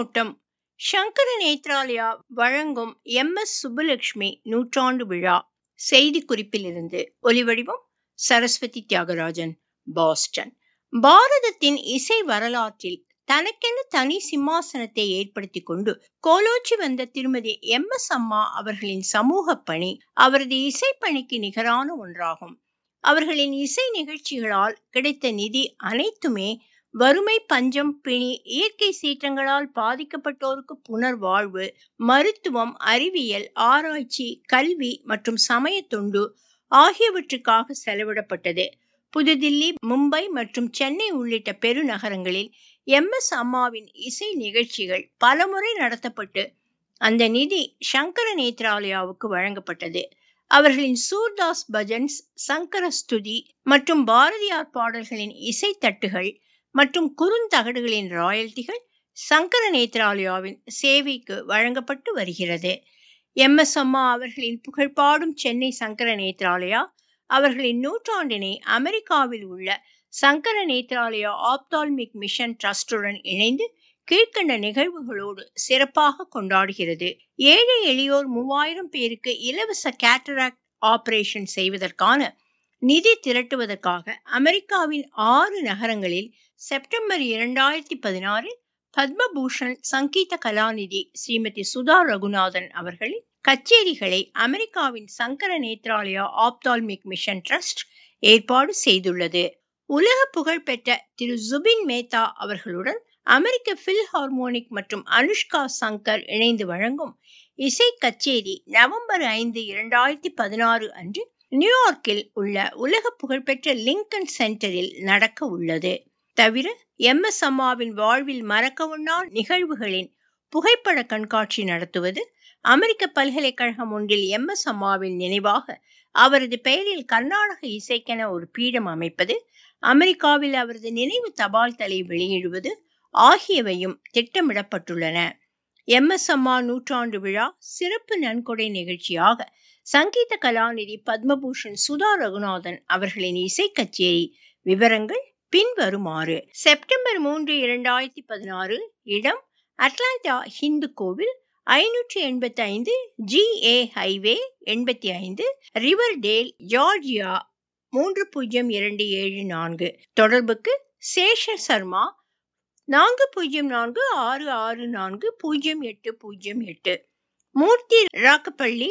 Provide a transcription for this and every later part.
கண்ணோட்டம் சங்கர நேத்ராலயா வழங்கும் M S Subbulakshmi நூற்றாண்டு விழா செய்தி குறிப்பிலிருந்து ஒலிவடிவம் சரஸ்வதி தியாகராஜன் பாஸ்டன் பாரதத்தின் இசை வரலாற்றில் தனக்கென தனி சிம்மாசனத்தை ஏற்படுத்தி கொண்டு கோலோச்சி வந்த திருமதி எம் எஸ் அம்மா அவர்களின் சமூக பணி அவரது இசை பணிக்கு நிகரான ஒன்றாகும் அவர்களின் இசை நிகழ்ச்சிகளால் கிடைத்த நிதி அனைத்துமே வறுமை பஞ்சம் பிணி இயற்கை சீற்றங்களால் பாதிக்கப்பட்டோருக்கு புனர்வாழ்வு மருத்துவம் அறிவியல் ஆராய்ச்சி கல்வி மற்றும் சமய தொண்டு ஆகியவற்றுக்காக செலவிடப்பட்டது புதுதில்லி மும்பை மற்றும் சென்னை உள்ளிட்ட பெருநகரங்களில் எம் எஸ் அம்மாவின் இசை நிகழ்ச்சிகள் பலமுறை நடத்தப்பட்டு அந்த நிதி சங்கர நேத்ராலயாவுக்கு வழங்கப்பட்டது அவர்களின் சூர்தாஸ் பஜன்ஸ் சங்கர ஸ்துதி மற்றும் பாரதியார் பாடல்களின் இசை தட்டுகள் மற்றும் குறுந்தகடுகளின் ராயல்டிகள் சங்கர நேத்ராலயாவின் சேவைக்கு வழங்கப்பட்டு வருகிறது எம் எஸ் அம்மா அவர்களின் புகழ்பாடும் சென்னை சங்கர நேத்ராலயா அவர்களின் நூற்றாண்டினை அமெரிக்காவில் உள்ள சங்கர நேத்ராலயா ஆப்தால்மிக் மிஷன் ட்ரஸ்டுடன் இணைந்து கீழ்கண்ட நிகழ்வுகளோடு சிறப்பாக கொண்டாடுகிறது ஏழை எளியோர் மூவாயிரம் பேருக்கு இலவச கேட்டராக்ட் ஆபரேஷன் செய்வதற்கான நிதி திரட்டுவதற்காக அமெரிக்காவின் ஆறு நகரங்களில் செப்டம்பர் இரண்டாயிரத்தி பதினாறில் பத்மபூஷன் சங்கீத கலாநிதி ஸ்ரீமதி சுதா ரகுநாதன் அவர்களின் கச்சேரிகளை அமெரிக்காவின் Sankara Nethralaya ophthalmic mission trust ஏற்பாடு செய்துள்ளது உலக புகழ் பெற்ற திரு ஜுபின் மேத்தா அவர்களுடன் அமெரிக்க பில் ஹார்மோனிக் மற்றும் அனுஷ்கா சங்கர் இணைந்து வழங்கும் இசை கச்சேரி நவம்பர் ஐந்து இரண்டாயிரத்தி பதினாறு அன்று நியூயார்க்கில் உள்ள உலக புகழ்பெற்ற லிங்கன் சென்டரில் நடக்க உள்ளது தவிர எம் எஸ் அம்மாவின் வாழ்வில் மறக்கவுண்ணா நிகழ்வுகளின் புகைப்பட கண்காட்சி நடத்துவது அமெரிக்க பல்கலைக்கழகம் ஒன்றில் எம் எஸ் அம்மாவின் நினைவாக அவரது பெயரில் கர்நாடக இசைக்கென ஒரு பீடம் அமைப்பது அமெரிக்காவில் அவரது நினைவு தபால் தலை வெளியிடுவது ஆகியவையும் திட்டமிடப்பட்டுள்ளன எம் எஸ் அம்மா நூற்றாண்டு விழா சிறப்பு நன்கொடை நிகழ்ச்சியாக சங்கீத கலாநிதி பத்மபூஷன் சுதா ரகுநாதன் அவர்களின் இசை கச்சேரி விவரங்கள் பின்வருமாறு செப்டம்பர் மூன்று இரண்டாயிரத்தி பதினாறு இடம் அட்லாண்டா ஹிந்து கோவில் ஐநூற்றி எண்பத்தி ஐந்து ஜி ஏ ஹைவே எண்பத்தி ஐந்து ரிவர் டேல் ஜார்ஜியா மூன்று பூஜ்ஜியம் இரண்டு ஏழு நான்கு தொடர்புக்கு சேஷ சர்மா நான்கு பூஜ்ஜியம் நான்கு ஆறு ஆறு நான்கு பூஜ்ஜியம் எட்டு பூஜ்ஜியம் எட்டு மூர்த்தி ராக்கப்பள்ளி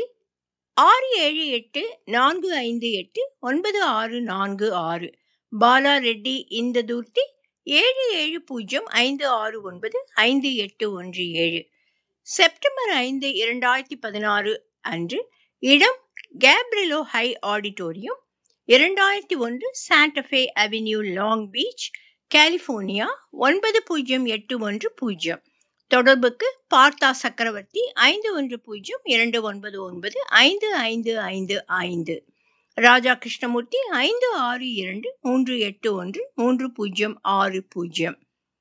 ஆறு ஏழு எட்டு நான்கு ஐந்து எட்டு ஒன்பது ஆறு நான்கு ஆறு பாலா ரெட்டி இந்த தூர்த்தி ஏழு ஏழு பூஜ்ஜியம் ஐந்து ஆறு ஒன்பது ஐந்து எட்டு ஒன்று ஏழு செப்டம்பர் ஐந்து இரண்டாயிரத்தி பதினாறு அன்று இடம் கேப்ரிலோ ஹை ஆடிட்டோரியம் இரண்டாயிரத்தி ஒன்று Santa Fe avenue long beach California ஒன்பது பூஜ்ஜியம் எட்டு ஒன்று பூஜ்ஜியம் தொடர்புக்கு பார்த்தா சக்கரவர்த்தி ஐந்து ஒன்று பூஜ்ஜியம் இரண்டு ஒன்பது ஒன்பது ஐந்து ஐந்து ஐந்து ஐந்து ராஜா கிருஷ்ணமூர்த்தி ஐந்து ஆறு இரண்டு மூன்று எட்டு ஒன்று மூன்று பூஜ்ஜியம் ஆறு பூஜ்ஜியம்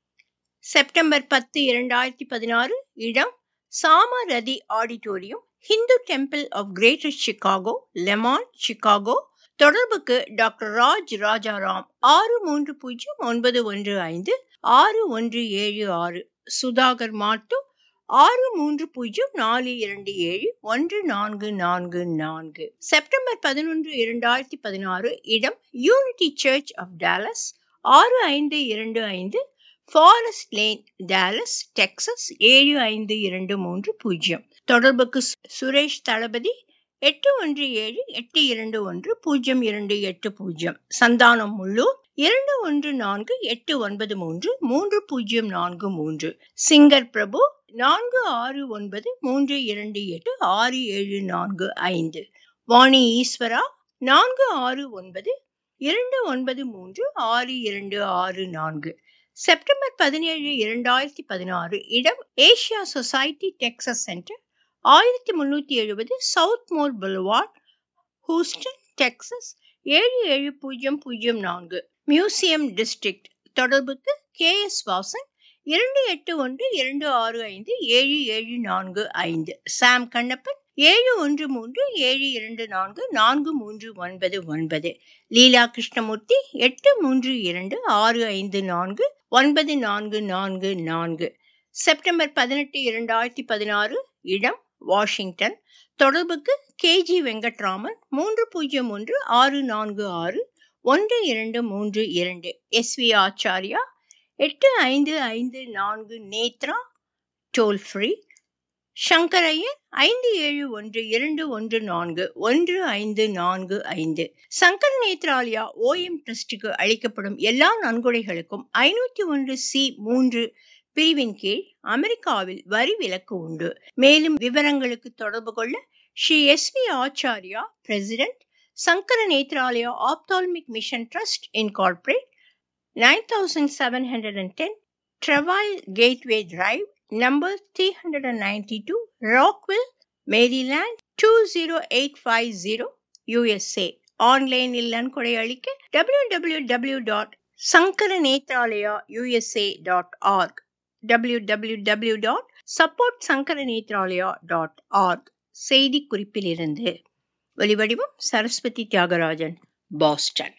செப்டம்பர் பத்து இரண்டாயிரத்தி பதினாறு இடம் சாமரதி auditorium Hindu temple of greater Chicago Lemont Chicago தொடர்புக்கு டாக்டர் ராஜ் ராஜாராம் ஆறு மூன்று பூஜ்ஜியம் ஒன்பது ஒன்று ஐந்து ஆறு ஒன்று ஏழு ஆறு சுதாகர் மாட்டு ஆறு மூன்று பூஜ்ஜியம் நாலு இரண்டு ஏழு ஒன்று நான்கு நான்கு நான்கு செப்டம்பர் பதினொன்று இரண்டாயிரத்தி பதினாறு இடம் யூனிட்டி சர்ச் ஆஃப் டாலஸ் ஆறு ஐந்து இரண்டு ஐந்து ஃபாரஸ்ட் லேன் டாலஸ் டெக்சஸ் ஏழு ஐந்து இரண்டு மூன்று பூஜ்ஜியம் தொடர்புக்கு சுரேஷ் தளபதி எட்டு ஒன்று ஏழு எட்டு இரண்டு ஒன்று பூஜ்ஜியம் இரண்டு எட்டு பூஜ்ஜியம் சந்தானம் முள்ளூர் இரண்டு ஒன்று நான்கு எட்டு ஒன்பது மூன்று மூன்று பூஜ்ஜியம் நான்கு மூன்று சிங்கர் பிரபு நான்கு ஆறு ஒன்பது மூன்று இரண்டு எட்டு ஆறு ஏழு நான்கு ஐந்து வாணி ஈஸ்வரா நான்கு ஆறு ஒன்பது இரண்டு ஒன்பது மூன்று ஆறு இரண்டு ஆறு நான்கு செப்டம்பர் பதினேழு இரண்டாயிரத்தி பதினாறு இடம் ஏசியா சொசைட்டி டெக்சஸ் சென்டர் ஆயிரத்தி முன்னூத்தி எழுபது Southmore boulevard Houston Texas ஏழு ஏழு பூஜ்ஜியம் பூஜ்ஜியம் நான்கு மியூசியம் டிஸ்ட்ரிக்ட் தொடர்புக்கு கே எஸ் வாசன் இரண்டு எட்டு ஒன்று இரண்டு ஆறு ஐந்து ஏழு ஏழு நான்கு ஐந்து சாம் கண்ணப்பன் ஏழு ஒன்று மூன்று ஏழு இரண்டு நான்கு நான்கு மூன்று ஒன்பது ஒன்பது லீலா கிருஷ்ணமூர்த்தி எட்டு மூன்று இரண்டு ஆறு ஐந்து நான்கு ஒன்பது நான்கு நான்கு நான்கு செப்டம்பர் பதினெட்டு இரண்டாயிரத்தி பதினாறு இடம் வாஷிங்டன் தொடர்புக்கு கேஜி வெங்கட்ராமன் மூன்று பூஜ்ஜியம் ஒன்று ஆறு நான்கு ஆறு ஒன்று இரண்டு மூன்று இரண்டு எஸ் வி ஆச்சாரியா எட்டு ஐந்து ஐந்து நான்கு நேத்ரா டோல் ஃப்ரீ சங்கரையன் ஐந்து ஏழு ஒன்று இரண்டு ஒன்று நான்கு ஒன்று ஐந்து நான்கு ஐந்து சங்கர நேத்ராலயா ஓஎம் ட்ரஸ்டுக்கு அளிக்கப்படும் எல்லா நன்கொடைகளுக்கும் ஐநூத்தி ஒன்று சி மூன்று பிரிவின் கீழ் அமெரிக்காவில் வரி விலக்கு உண்டு மேலும் விவரங்களுக்கு தொடர்பு கொள்ள Shri S V Acharya president Sankara Nethralaya ophthalmic mission trust incorporated nine thousand seven hundred and ten Traville gateway drive number three hundred and ninety two Rockville Maryland two zero eight five zero USA ஆன்லைனில் நன்கொடை அளிக்க W W W dot Sankara Nethralaya USA dot org W W W dot support Sankara Nethralaya dot org செய்தி குறிப்பிலிருந்து ஒலிவடிவம் Saraswati Thiagarajan Boston